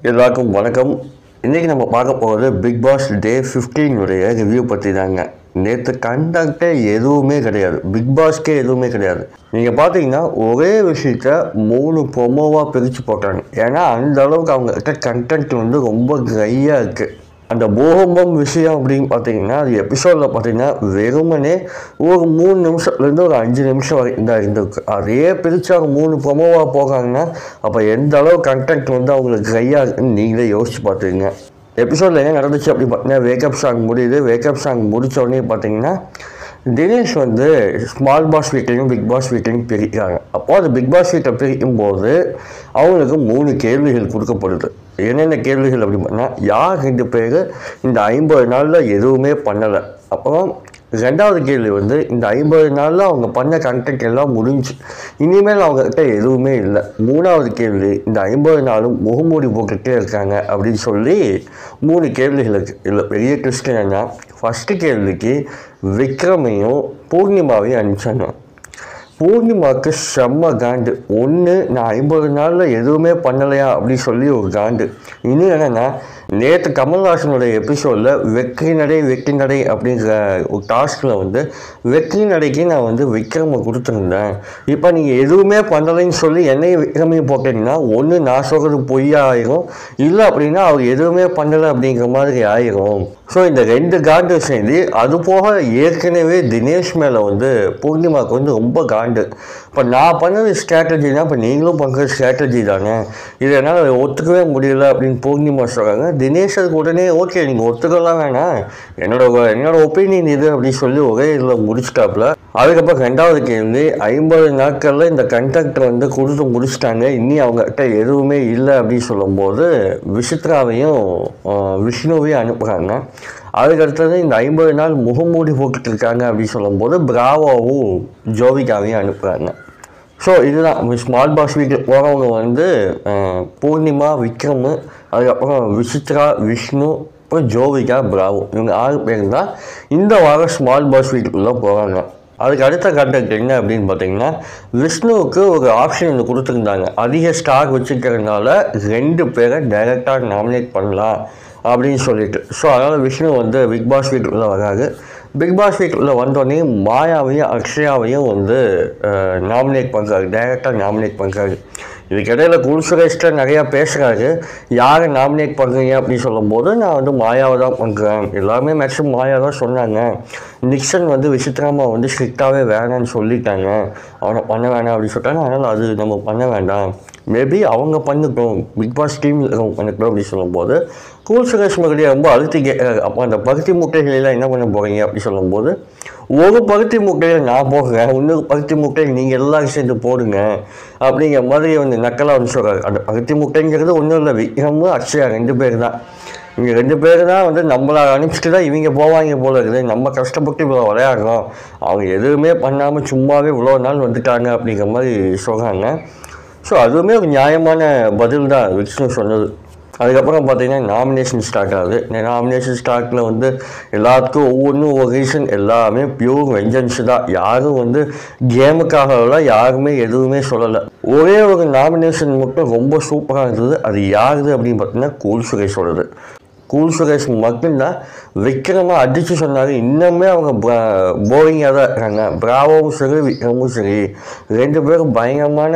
எல்லாருக்கும் வணக்கம் இன்றைக்கி நம்ம பார்க்க போகிறது பிக் பாஸ் டே உடைய ரிவ்யூ பற்றி தாங்க நேற்று கண்டக்டே எதுவுமே கிடையாது பிக் பாஸ்க்கே எதுவுமே கிடையாது நீங்கள் பார்த்தீங்கன்னா ஒரே விஷயத்த மூணு ப்ரொமோவாக பிரித்து போட்டாங்க ஏன்னா அந்த அளவுக்கு அவங்க கிட்ட கண்டென்ட் வந்து ரொம்ப ட்ரையாக இருக்குது அந்த பூகம்பம் விஷயம் அப்படின்னு பார்த்தீங்கன்னா அது எபிசோடில் பார்த்தீங்கன்னா வெறுமனே ஒரு மூணு நிமிஷத்துலேருந்து ஒரு அஞ்சு நிமிஷம் வரைக்கும் தான் இருந்திருக்கு அதே பிரித்து அவங்க மூணு ப்ரொமோவாக போகாங்கன்னா அப்போ எந்த அளவு கண்டென்ட் வந்து அவங்களுக்கு ட்ரையாக இருக்குன்னு நீங்களே யோசிச்சு பார்த்துங்க எபிசோடில் என்ன நடந்துச்சு அப்படின்னு பார்த்தீங்கன்னா வேக்கப் சாங் முடியுது வேக்கப் சாங் முடிச்ச உடனே பார்த்தீங்கன்னா தினேஷ் வந்து ஸ்மால் பாஸ் வீட்டையும் பிக் பாஸ் வீட்டையும் பிரிக்கிறாங்க அப்போ அந்த பிக் பாஸ் வீட்டை பிரிக்கும் போது அவங்களுக்கு மூணு கேள்விகள் கொடுக்கப்படுது என்னென்ன கேள்விகள் அப்படின்னு பார்த்தா யார் ரெண்டு பேர் இந்த ஐம்பது நாளில் எதுவுமே பண்ணலை அப்புறம் ரெண்டாவது கேள்வி வந்து இந்த ஐம்பது நாளில் அவங்க பண்ண கண்டென்ட் எல்லாம் முடிஞ்சு இனிமேல் அவங்கக்கிட்ட எதுவுமே இல்லை மூணாவது கேள்வி இந்த ஐம்பது நாளும் முகமூடி போட்டுகிட்டே இருக்காங்க அப்படின்னு சொல்லி மூணு கேள்விகள் இருக்குது இதில் பெரிய ட்விஸ்ட் என்னென்னா ஃபஸ்ட்டு கேள்விக்கு விக்ரமையும் பூர்ணிமாவையும் அனுப்பிச்சாங்க பூர்ணிமாவுக்கு செம்ம காண்டு ஒன்று நான் ஐம்பது நாளில் எதுவுமே பண்ணலையா அப்படின்னு சொல்லி ஒரு காண்டு இன்னும் என்னென்னா நேற்று கமல்ஹாசனுடைய எபிசோடில் வெற்றி நடை வெற்றி நடை அப்படிங்கிற ஒரு டாஸ்கில் வந்து வெற்றி நடைக்கு நான் வந்து விக்ரமை கொடுத்துருந்தேன் இப்போ நீங்கள் எதுவுமே பண்ணலைன்னு சொல்லி என்னையும் விக்ரமையும் போட்டீங்கன்னா ஒன்று நான் சொல்கிறது பொய்யா ஆயிரும் இல்லை அப்படின்னா அவர் எதுவுமே பண்ணலை அப்படிங்கிற மாதிரி ஆயிரும் ஸோ இந்த ரெண்டு காண்டு சேர்ந்து அது போக ஏற்கனவே தினேஷ் மேலே வந்து பூர்ணிமாவுக்கு வந்து ரொம்ப காண்டு இப்போ நான் பண்ணது ஸ்ட்ராட்டஜினா இப்போ நீங்களும் பண்ணுற ஸ்ட்ராட்டஜி தானே இது என்னால் ஒத்துக்கவே முடியல அப்படின்னு பூர்ணிமா சொல்கிறாங்க தினேஷ் அதுக்கு உடனே ஓகே நீங்கள் ஒத்துக்கலாம் வேணாம் என்னோட என்னோட ஒப்பீனியன் இது அப்படின்னு சொல்லி ஒரே இதில் முடிச்சிட்டாப்புல அதுக்கப்புறம் ரெண்டாவது கேள்வி ஐம்பது நாட்களில் இந்த கண்டக்ட் வந்து கொடுத்து முடிச்சிட்டாங்க இனி அவங்ககிட்ட எதுவுமே இல்லை அப்படின்னு சொல்லும்போது விசித்ராவையும் ஆஹ், விஷ்ணுவையும் அனுப்புகிறாங்க அதுக்கடுத்தது இந்த ஐம்பது நாள் முகமூடி போட்டுட்டு இருக்காங்க அப்படின்னு சொல்லும்போது பிராவோவும் ஜோவிகாவையும் அனுப்புகிறாங்க ஸோ இதுதான் ஸ்மால் பாஸ் வீட்டில் போகிறவங்க வந்து அஹ், பூர்ணிமா விக்ரம் அதுக்கப்புறம் விசித்ரா விஷ்ணு அப்புறம் ஜோவிகா பிராவோ இவங்க ஆறு பேர் தான் இந்த வாரம் ஸ்மால் பாஸ் வீட்டுக்குள்ளே போகிறாங்க அதுக்கு அடுத்த கண்டக்ட் என்ன அப்படின்னு பார்த்தீங்கன்னா விஷ்ணுவுக்கு ஒரு ஆப்ஷன் ஒன்று கொடுத்துருந்தாங்க அதிக ஸ்டார் வச்சுக்கிறதுனால ரெண்டு பேரை டைரெக்டாக நாமினேட் பண்ணலாம் அப்படின்னு சொல்லிட்டு ஸோ அதனால் விஷ்ணு வந்து பிக் பாஸ் வீட்டுக்குள்ளே வராரு பிக் பாஸ் வீட்டுக்குள்ளே வந்தோடனே மாயாவையும் அக்ஷயாவையும் வந்து நாமினேட் பண்ணுறாரு டைரெக்டாக நாமினேட் பண்ணுறாரு இதுக்கிடையில் குல் சுரேஷ்டர் நிறையா பேசுகிறாரு யாரை நாமினேட் பண்ணுறீங்க அப்படின்னு சொல்லும்போது நான் வந்து மாயாவை தான் பண்ணுறேன் எல்லாமே மேக்ஸிமம் மாயா தான் சொன்னாங்க நிக்சன் வந்து விசித்ராமா வந்து ஸ்ட்ரிக்டாகவே வேணான்னு சொல்லிட்டாங்க அவனை பண்ண வேணாம் அப்படின்னு சொல்லிட்டாங்க அதனால் அது நம்ம பண்ண வேண்டாம் மேபி அவங்க பண்ணிட்டோம் பிக் பாஸ் டீம் பண்ணிட்டோம் அப்படின்னு சொல்லும்போது கூல் சுரேஷ் மறுபடியும் ரொம்ப அழுத்தி கேட்குறாரு அப்போ அந்த பருத்தி முட்டைகள் எல்லாம் என்ன பண்ண போகிறீங்க அப்படி சொல்லும்போது ஒரு பருத்தி முட்டையை நான் போடுறேன் இன்னொரு பருத்தி முட்டையை நீங்கள் எல்லாரும் சேர்ந்து போடுங்க அப்படிங்கிற மாதிரி வந்து நக்கலாக வந்து சொல்கிறாரு அந்த பருத்தி முட்டைங்கிறது ஒன்றும் இல்லை விக்ரமும் அக்ஷயா ரெண்டு பேர் தான் இவங்க ரெண்டு பேர் தான் வந்து நம்மளை அனுப்பிச்சிட்டு தான் இவங்க போவாங்க போல இருக்குது நம்ம கஷ்டப்பட்டு இவ்வளோ விளையாடுறோம் அவங்க எதுவுமே பண்ணாமல் சும்மாவே இவ்வளோ நாள் வந்துட்டாங்க அப்படிங்கிற மாதிரி சொல்கிறாங்க ஸோ அதுவுமே ஒரு நியாயமான பதில் தான் விஷ்ணு சொன்னது அதுக்கப்புறம் பார்த்தீங்கன்னா நாமினேஷன் ஸ்டார்ட் ஆகுது இந்த நாமினேஷன் ஸ்டார்ட்டில் வந்து எல்லாத்துக்கும் ஒவ்வொன்றும் ஒரு ரீசன் எல்லாமே பியூர் வெஞ்சன்ஸ் தான் யாரும் வந்து கேமுக்காகலாம் யாருமே எதுவுமே சொல்லலை ஒரே ஒரு நாமினேஷன் மட்டும் ரொம்ப சூப்பராக இருந்தது அது யாருது அப்படின்னு பார்த்தீங்கன்னா கூல் சுரேஷோடது கூல் சுரேஷ் மட்டும்தான் விக்ரமா அடித்து சொன்னார் இன்னுமே அவங்க போரிங்காக தான் இருக்காங்க பிராவோவும் சரி விக்ரமும் சரி ரெண்டு பேரும் பயங்கரமான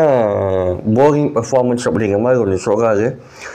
போரிங் பெர்ஃபார்மன்ஸ் அப்படிங்கிற மாதிரி ஒன்று சொல்கிறாரு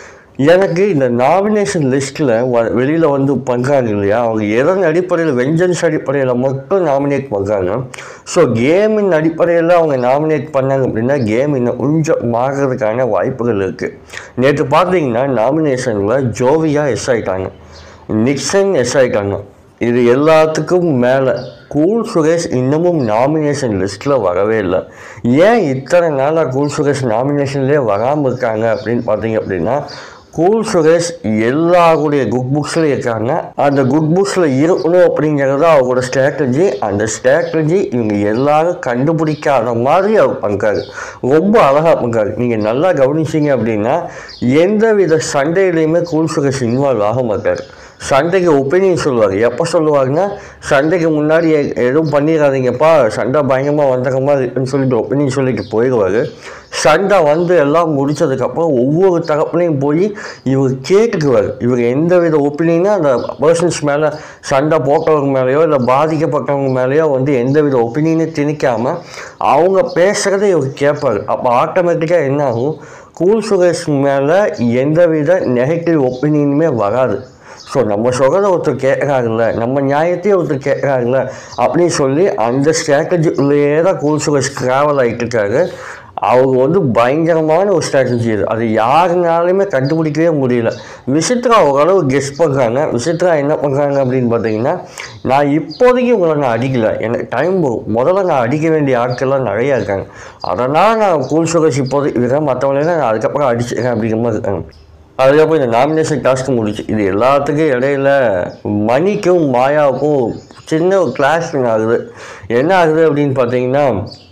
எனக்கு இந்த நாமினேஷன் லிஸ்ட்டில் வ வெளியில் வந்து பண்ணுறாங்க இல்லையா அவங்க எதன் அடிப்படையில் வெஞ்சன்ஸ் அடிப்படையில் மட்டும் நாமினேட் பண்ணுறாங்க ஸோ கேமின் அடிப்படையில் அவங்க நாமினேட் பண்ணாங்க அப்படின்னா கேம் இன்னும் கொஞ்சம் மாறுறதுக்கான வாய்ப்புகள் இருக்குது நேற்று பார்த்தீங்கன்னா நாமினேஷனில் ஜோவியா எஸ் ஆயிட்டாங்க நிக்சன் எஸ் ஆயிட்டாங்க இது எல்லாத்துக்கும் மேலே கூல் சுரேஷ் இன்னமும் நாமினேஷன் லிஸ்ட்டில் வரவே இல்லை ஏன் இத்தனை நாளாக கூல் சுரேஷ் நாமினேஷன்லேயே வராமல் இருக்காங்க அப்படின்னு பார்த்தீங்க அப்படின்னா கூல் சுரேஷ் எல்லாருடைய குட் புக்ஸ்லையும் இருக்காங்க அந்த குட் புக்ஸில் இருக்கணும் அப்படிங்கிறது அவரோட ஸ்ட்ராட்டஜி அந்த ஸ்ட்ராட்டஜி இவங்க எல்லாரும் கண்டுபிடிக்காத மாதிரி அவர் பண்ணுறாரு ரொம்ப அழகாக பண்ணுறாரு நீங்கள் நல்லா கவனிச்சிங்க அப்படின்னா எந்த வித சண்டையிலையுமே கூல் சுரேஷ் இன்வால்வ் ஆக மாட்டார் சண்டைக்கு ஒப்பீனியன் சொல்லுவார் எப்போ சொல்லுவாருன்னா சண்டைக்கு முன்னாடி எ- எதுவும் பண்ணிடாதீங்கப்பா சண்டை பயங்கரமாக வந்தகமாக இருக்குன்னு சொல்லிட்டு ஒப்பீனியன் சொல்லிட்டு போயிடுவார் சண்டை வந்து எல்லாம் முடிச்சதுக்கப்புறம் ஒவ்வொரு தரப்புலையும் போய் இவர் கேட்டுக்குவார் இவர் எந்த வித ஒப்பீனியனா அந்த பர்சன்ஸ் மேலே சண்டை போட்டவங்க மேலேயோ இல்லை பாதிக்கப்பட்டவங்க மேலேயோ வந்து எந்த வித ஒப்பீனியனும் திணிக்காமல் அவங்க பேசுகிறத இவர் கேட்பார் அப்போ ஆட்டோமேட்டிக்காக என்ன ஆகும் கூல் சுரேஷ் மேலே எந்தவித நெகட்டிவ் ஒப்பீனியனுமே வராது ஸோ நம்ம சொல்கிறத ஒருத்தர் கேட்குறாங்கல்ல நம்ம நியாயத்தையும் ஒருத்தர் கேட்குறாங்கல்ல அப்படின்னு சொல்லி அந்த ஸ்ட்ராட்டஜிலேயே தான் கூல் சுரேஷ் ட்ராவல் ஆகிட்டு இருக்காரு அவங்க வந்து பயங்கரமான ஒரு ஸ்ட்ராட்டஜி இது அது யாருனாலுமே கண்டுபிடிக்கவே முடியல விசித்ரா ஓரளவு கெஸ் பண்ணுறாங்க விசித்ரா என்ன பண்ணுறாங்க அப்படின்னு பார்த்தீங்கன்னா நான் இப்போதைக்கு உங்களை நான் அடிக்கல எனக்கு டைம் போகும் முதல்ல நான் அடிக்க வேண்டிய ஆட்கள்லாம் நிறையா இருக்காங்க அதனால் நான் கூல் சுரேஷ் இப்போதைக்கு இருக்கேன் மற்றவங்களெல்லாம் நான் அதுக்கப்புறம் அடிச்சிருக்கேன் அப்படிங்கிற மாதிரி இருக்காங்க அதுக்கப்புறம் இந்த நாமினேஷன் டாஸ்க் முடிச்சு இது எல்லாத்துக்கும் இடையில மணிக்கும் மாயாவுக்கும் சின்ன ஒரு கிளாஷ் ஆகுது என்ன ஆகுது அப்படின்னு பார்த்தீங்கன்னா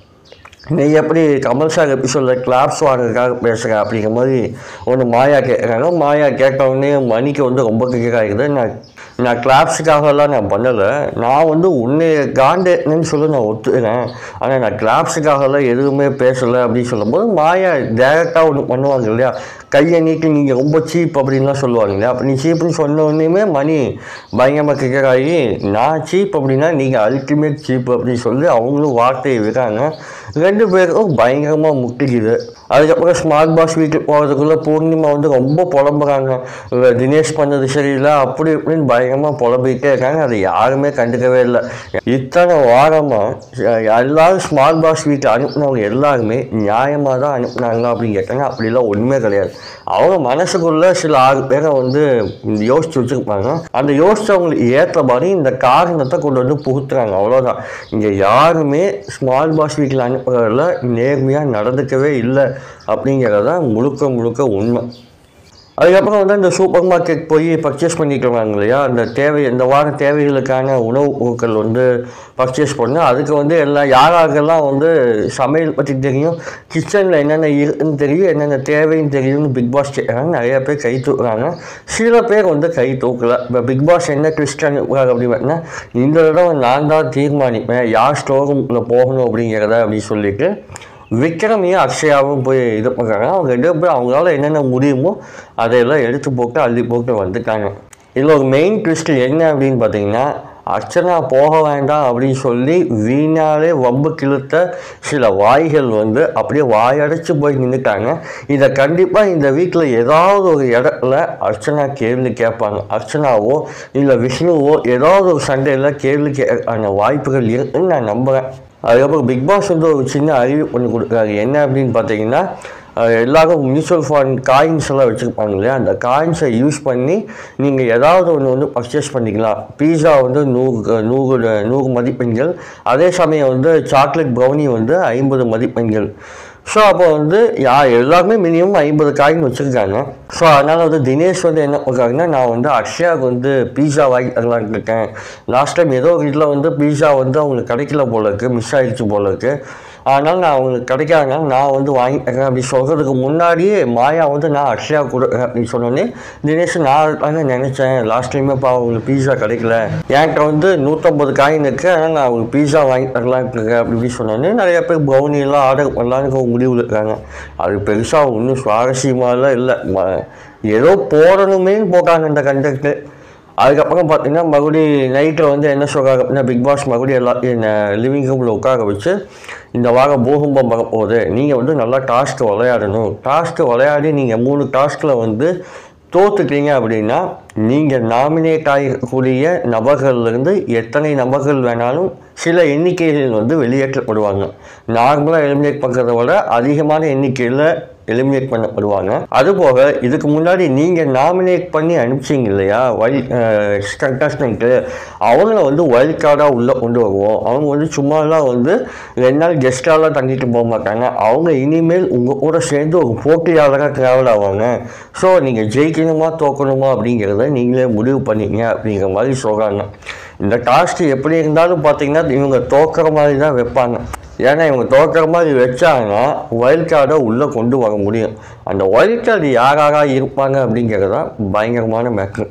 நீ எப்படி கமல் சார் எபிசோடில் கிளாப்ஸ் வாங்குறதுக்காக பேசுகிற அப்படிங்கிற மாதிரி ஒன்று மாயா கேட்குறாங்க மாயா கேட்ட உடனே மணிக்கு வந்து ரொம்ப கேட்காது நான் நான் கிளாப்ஸுக்காகலாம் நான் பண்ணலை நான் வந்து உன்னை காண்டேன்னு சொல்லி நான் ஒத்துக்கிறேன் ஆனால் நான் கிளாப்ஸுக்காகலாம் எதுவுமே பேசலை அப்படின்னு சொல்லும்போது மாயா டேரெக்டாக ஒன்று பண்ணுவாங்க இல்லையா கையை நீட்டி நீங்கள் ரொம்ப சீப் அப்படின்லாம் சொல்லுவாங்க இல்லையா அப்போ நீ சீப்புன்னு சொன்ன உடனேயுமே மணி பயங்கரமாக கிக்கராகி நான் சீப் அப்படின்னா நீங்கள் அல்டிமேட் சீப் அப்படின்னு சொல்லி அவங்களும் வார்த்தையை விடுறாங்க ரெண்டு பேருக்கும் பயங்கரமாக முட்டிக்குது அதுக்கப்புறம் ஸ்மார்ட் பாஸ் வீட்டுக்கு போகிறதுக்குள்ளே பூர்ணிமா வந்து ரொம்ப புலம்புறாங்க இவ தினேஷ் பண்ணது சரியில்லை அப்படி இப்படின்னு பயங்கரமாக புலம்பிக்கிட்டே இருக்காங்க அதை யாருமே கண்டுக்கவே இல்லை இத்தனை வாரமாக எல்லாரும் ஸ்மார்ட் பாஸ் வீட்டு அனுப்புனவங்க எல்லாருமே நியாயமாக தான் அனுப்புனாங்களா அப்படின்னு கேட்டாங்க அப்படிலாம் ஒன்றுமே கிடையாது அவங்க மனசுக்குள்ள சில ஆறு பேரை வந்து யோசிச்சு வச்சுருப்பாங்க அந்த யோசிச்சவங்களுக்கு ஏற்ற மாதிரி இந்த காரணத்தை கொண்டு வந்து புகுத்துறாங்க அவ்வளோதான் இங்கே யாருமே ஸ்மால் பாஸ் வீட்டில் அனுப்புறதுல நேர்மையாக நடந்துக்கவே இல்லை அப்படிங்கிறது தான் முழுக்க முழுக்க உண்மை அதுக்கப்புறம் வந்து அந்த சூப்பர் மார்க்கெட் போய் பர்ச்சேஸ் பண்ணிட்டு வராங்க இல்லையா அந்த தேவை இந்த வார தேவைகளுக்கான உணவுப் பொருட்கள் வந்து பர்ச்சேஸ் பண்ணு அதுக்கு வந்து எல்லாம் யாராருக்கெல்லாம் வந்து சமையல் பற்றி தெரியும் கிச்சனில் என்னென்ன இருக்குன்னு தெரியும் என்னென்ன தேவைன்னு தெரியும்னு பிக் பாஸ் கேட்குறாங்க நிறைய பேர் கை தூக்குறாங்க சில பேர் வந்து கை தூக்கல இப்போ பிக் பாஸ் என்ன ட்விஸ்ட் அனுப்புறாங்க அப்படின்னு பார்த்தீங்கன்னா இந்த தடவை நான் தான் தீர்மானிப்பேன் யார் ஸ்டோர் ரூமில் போகணும் அப்படிங்கிறத அப்படின்னு சொல்லிட்டு விக்ரமையும் அக்ஷயாவும் போய் இது பண்ணுறாங்க அவங்க ரெண்டு பேரும் அவங்களால என்னென்ன முடியுமோ அதையெல்லாம் எடுத்து போட்டு அள்ளி போட்டு வந்துட்டாங்க இதில் ஒரு மெயின் ட்விஸ்ட் என்ன அப்படின்னு பார்த்தீங்கன்னா அர்ச்சனா போக வேண்டாம் அப்படின்னு சொல்லி வீணாலே வம்பு கிழுத்த சில வாய்கள் வந்து அப்படியே வாயடைச்சு போய் நின்றுட்டாங்க இதை கண்டிப்பாக இந்த வீட்டில் ஏதாவது ஒரு இடத்துல அர்ச்சனா கேள்வி கேட்பாங்க அர்ச்சனாவோ இல்லை விஷ்ணுவோ ஏதாவது ஒரு சண்டையில் கேள்வி கேட்கான வாய்ப்புகள் இருக்குன்னு நான் நம்புகிறேன் அதுக்கப்புறம் பிக் பாஸ் வந்து ஒரு சின்ன அறிவு பண்ணி கொடுக்குறாரு என்ன அப்படின்னு பார்த்தீங்கன்னா அஹ் எல்லாரும் மியூச்சுவல் ஃபண்ட் காயின்ஸ் எல்லாம் வச்சுருப்பாங்க இல்லையா அந்த காயின்ஸை யூஸ் பண்ணி நீங்கள் ஏதாவது ஒன்று வந்து பர்ச்சேஸ் பண்ணிக்கலாம் பீஸா வந்து நூறு நூறு நூறு மதிப்பெண்கள் அதே சமயம் வந்து சாக்லேட் ப்ரௌனி வந்து ஐம்பது மதிப்பெண்கள் ஸோ அப்போ வந்து யா எல்லாருமே மினிமம் ஐம்பது காயின் வச்சுருக்காங்க ஸோ அதனால் வந்து தினேஷ் வந்து என்ன பண்ணுறாங்கன்னா நான் வந்து அக்ஷயாவுக்கு வந்து பீஸா வாங்கி தரலான்னு இருக்கேன் லாஸ்ட் டைம் ஏதோ ஒரு இதில் வந்து பீஸா வந்து அவங்களுக்கு கிடைக்கல போல இருக்குது மிஸ் ஆயிடுச்சு போல இருக்குது அதனால் நான் அவங்களுக்கு கிடைக்காங்க நான் வந்து வாங்கி தரேன் அப்படி சொல்கிறதுக்கு முன்னாடியே மாயா வந்து நான் அக்ஷயா கொடுக்குறேன் அப்படின்னு சொன்னோன்னே தினேஷ் நான் தானே நினச்சேன் லாஸ்ட் டைமே இப்போ அவங்களுக்கு பீஸா கிடைக்கல என்கிட்ட வந்து நூற்றம்பது காயின் இருக்குது அதனால் நான் அவங்களுக்கு பீஸா வாங்கி தரலாம் இருக்கேன் அப்படி இப்படி சொன்னோன்னே நிறைய பேர் ப்ரௌனி எல்லாம் ஆர்டர் பண்ணலான்னு ஒரு முடிவில் இருக்காங்க அது பெருசாக ஒன்றும் சுவாரஸ்யமாலாம் இல்லை ம- ஏதோ போடணுமே போட்டாங்க இந்த கண்டக்ட்டு அதுக்கப்புறம் பார்த்தீங்கன்னா மறுபடியும் நைட்டில் வந்து என்ன சொல்கிறாங்க அப்படின்னா பிக் பாஸ் மறுபடியும் எல்லாத்தையும் லிவிங் ரூமில் உட்கார வச்சு இந்த வாரம் பூகம்பம் வரப்போகுது நீங்கள் வந்து நல்லா டாஸ்க் விளையாடணும் டாஸ்க் விளையாடி நீங்கள் மூணு டாஸ்கில் வந்து தோத்துட்டீங்க அப்படின்னா நீங்கள் நாமினேட் ஆகக்கூடிய நபர்கள்லேருந்து எத்தனை நபர்கள் வேணாலும் சில எண்ணிக்கைகள் வந்து வெளியேற்றப்படுவாங்க நார்மலாக எலிமினேட் பண்ணுறத விட அதிகமான எண்ணிக்கையில் எலிமினேட் பண்ணப்படுவாங்க அதுபோக இதுக்கு முன்னாடி நீங்கள் நாமினேட் பண்ணி அனுப்பிச்சிங்க இல்லையா வைல்ட் கண்டஸ்டன்ட்டு அவங்கள வந்து வைல்ட் கார்டாக உள்ளே கொண்டு வருவோம் அவங்க வந்து சும்மாலாம் வந்து ரெண்டு நாள் கெஸ்டாலாம் தங்கிட்டு போக மாட்டாங்க அவங்க இனிமேல் உங்கள் கூட சேர்ந்து ஒரு போட்டியாளராக ட்ராவல் ஆவாங்க ஸோ நீங்கள் ஜெயிக்கணுமா தோக்கணுமா அப்படிங்கிறத நீங்களே முடிவு பண்ணீங்க அப்படிங்கிற மாதிரி சொல்கிறாங்க இந்த டாஸ்க் எப்படி இருந்தாலும் பார்த்தீங்கன்னா இவங்க தோக்கிற மாதிரி தான் வைப்பாங்க ஏன்னா இவங்க தோக்கிற மாதிரி வச்சாங்கன்னா ஒயில்ட் கார்டை உள்ளே கொண்டு வர முடியும் அந்த ஒயில்ட் கார்டு யாராக இருப்பாங்க அப்படிங்கிறது தான் பயங்கரமான மேட்ரு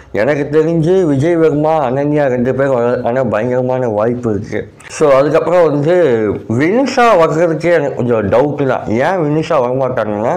எனக்கு தெரிஞ்சு விஜய் வர்மா அனன்யா ரெண்டு பேர் வர பயங்கரமான வாய்ப்பு இருக்குது ஸோ அதுக்கப்புறம் வந்து வினிஷா வர்றதுக்கே எனக்கு கொஞ்சம் டவுட்டு தான் ஏன் வினிஷா வரமாட்டாங்கன்னா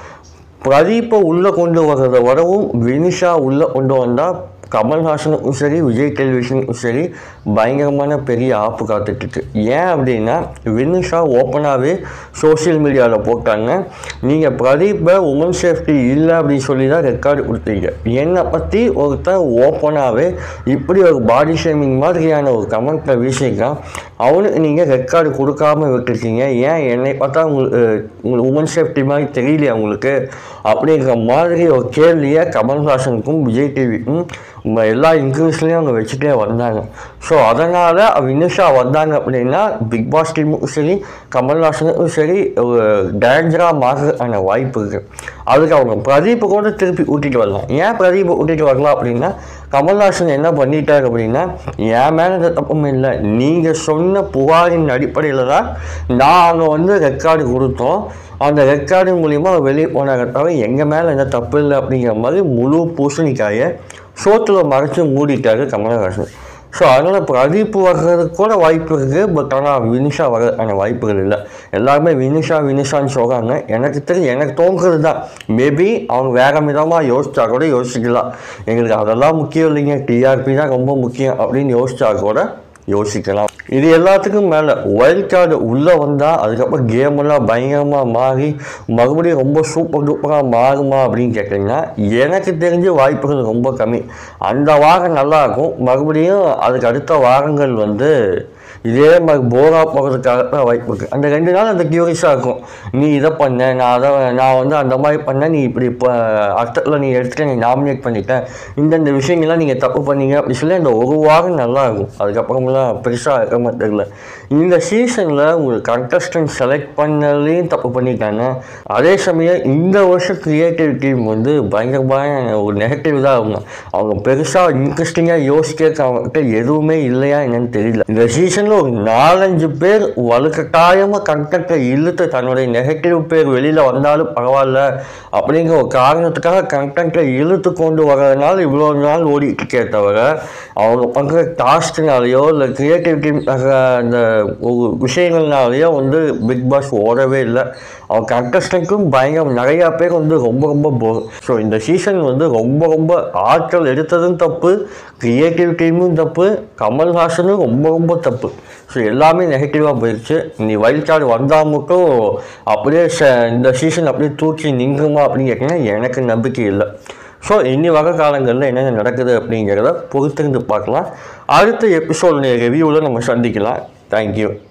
பிரதீப்பை உள்ளே கொண்டு வர்றத வரவும் வினிஷா உள்ளே கொண்டு வந்தால் கமல்ஹாசனுக்கும் சரி விஜய் டெலிவிஷனுக்கும் சரி பயங்கரமான பெரிய ஆப்பு காத்துட்ருக்கு ஏன் அப்படின்னா வினிஷா ஓப்பனாகவே சோஷியல் மீடியாவில் போட்டாங்க நீங்கள் பிரதீப்பை உமன் சேஃப்டி இல்லை அப்படின்னு சொல்லி தான் ரெக்கார்டு கொடுத்தீங்க என்னை பற்றி ஒருத்தன் ஓப்பனாகவே இப்படி ஒரு பாடி ஷேமிங் மாதிரியான ஒரு கமெண்ட்டை வீசியிருக்கான் அவனுக்கு நீங்கள் ரெக்கார்டு கொடுக்காம விட்டுருக்கீங்க ஏன் என்னை பார்த்தா உங்களுக்கு உங்களுக்கு உமன் சேஃப்டி மாதிரி தெரியலையா உங்களுக்கு அப்படிங்கிற மாதிரி ஒரு கேள்வியை கமல்ஹாசனுக்கும் விஜய் டிவிக்கும் நம்ம எல்லா இன்டர்வியூஸ்லையும் அவங்க வச்சுட்டே வந்தாங்க ஸோ அதனால் வினிஷா வந்தாங்க அப்படின்னா பிக் பாஸ் டீமுக்கும் சரி கமல்ஹாசனுக்கும் சரி ஒரு டேஞ்சராக மாறுறதுக்கான வாய்ப்பு இருக்குது அதுக்கு அவங்க பிரதீப்பை கூட திருப்பி ஊட்டிட்டு வரலாம் ஏன் பிரதீப்பை ஊட்டிட்டு வரலாம் அப்படின்னா கமல்ஹாசன் என்ன பண்ணிட்டாரு அப்படின்னா என் மேலே எந்த தப்பும் இல்லை நீங்கள் சொன்ன புகாரின் அடிப்படையில் தான் நாங்கள் வந்து ரெக்கார்டு கொடுத்தோம் அந்த ரெக்கார்டு மூலிமா வெளியே போனாங்க தவிர எங்கள் மேலே எந்த தப்பு இல்லை அப்படிங்கிற மாதிரி முழு பூசணிக்காயை சோத்தில் மறைச்சு மூடிட்டாரு கமலஹாசன் ஸோ அதனால் பிரதீப் வர்றதுக்கு கூட வாய்ப்பு இருக்குது பட் ஆனால் வினிஷா வர்றதுக்கான வாய்ப்புகள் இல்லை எல்லாருமே வினிஷா வினிஷான்னு சொல்கிறாங்க எனக்கு தெரியும் எனக்கு தோன்றது தான் மேபி அவங்க வேறு விதமாக யோசிச்சா கூட யோசிக்கலாம் எங்களுக்கு அதெல்லாம் முக்கியம் இல்லைங்க டிஆர்பி தான் ரொம்ப முக்கியம் அப்படின்னு யோசிச்சா கூட யோசிக்கலாம் இது எல்லாத்துக்கும் மேலே ஒயில்ட் கார்டு உள்ளே வந்தால் அதுக்கப்புறம் கேமெல்லாம் பயங்கரமாக மாறி மறுபடியும் ரொம்ப சூப்பர் டூப்பராக மாறுமா அப்படின்னு கேட்டிங்கன்னா எனக்கு தெரிஞ்ச வாய்ப்புகள் ரொம்ப கம்மி அந்த வாரம் நல்லாயிருக்கும் மறுபடியும் அதுக்கு அடுத்த வாரங்கள் வந்து இதே மாதிரி போரா போகிறதுக்காக தான் வாய்ப்பு இருக்குது அந்த ரெண்டு நாள் அந்த க்யூரியஸாக இருக்கும் நீ இதை பண்ண நான் அதை நான் வந்து அந்த மாதிரி பண்ணேன் நீ இப்படி இப்போ அர்த்தத்தில் நீ எடுத்துட்டு நீ நாமினேட் பண்ணிட்டேன் இந்தந்த விஷயங்கள்லாம் நீங்கள் தப்பு பண்ணீங்க அப்படி சொல்லி அந்த ஒரு வாரம் நல்லா இருக்கும் அதுக்கப்புறமெல்லாம் பெருசாக இருக்க மாதிரி தெரியல இந்த சீசனில் உங்களுக்கு கண்டஸ்டன்ட் செலக்ட் பண்ணலையும் தப்பு பண்ணிட்டாங்க அதே சமயம் இந்த வருஷம் கிரியேட்டிவ் டீம் வந்து பயங்கரமான ஒரு நெகட்டிவ் தான் அவங்க அவங்க பெருசாக இன்ட்ரெஸ்டிங்காக யோசிக்க அவங்ககிட்ட எதுவுமே இல்லையா என்னன்னு தெரியல இந்த சீசனில் ஒரு நாலஞ்சு பேர் வலுக்கட்டாயமாக கண்டக்டை இழுத்து தன்னுடைய நெகட்டிவ் பேர் வெளியில் வந்தாலும் பரவாயில்ல அப்படிங்கிற ஒரு காரணத்துக்காக கண்டக்டை இழுத்து கொண்டு வர்றதுனால இவ்வளோ நாள் ஓடிட்டு இருக்கே தவிர அவங்க பண்ணுற டாஸ்க்னாலேயோ இல்லை கிரியேட்டிவ் டீம் அந்த ஒரு விஷயங்கள்னாலேயோ வந்து பிக் பாஸ் ஓடவே இல்லை அவங்க கண்டஸ்டன்ட்டும் பயங்கரம் நிறையா பேர் வந்து ரொம்ப ரொம்ப போர் ஸோ இந்த சீசன் வந்து ரொம்ப ரொம்ப ஆட்கள் எடுத்ததும் தப்பு கிரியேட்டிவ் டீமும் தப்பு கமல்ஹாசனும் ரொம்ப ரொம்ப தப்பு ஸோ எல்லாமே நெகட்டிவாக போயிடுச்சு நீ வைல்ட் கார்டு வந்தால் மட்டும் அப்படியே ச இந்த சீசன் அப்படியே தூக்கி நிங்குமா அப்படின்னு கேட்டிங்கன்னா எனக்கு நம்பிக்கை இல்லை ஸோ இனி வர காலங்களில் என்னென்ன நடக்குது அப்படிங்கிறத பொறுத்திருந்து பார்க்கலாம் அடுத்த எபிசோட் ரிவ்யூவில் நம்ம சந்திக்கலாம் தேங்க்யூ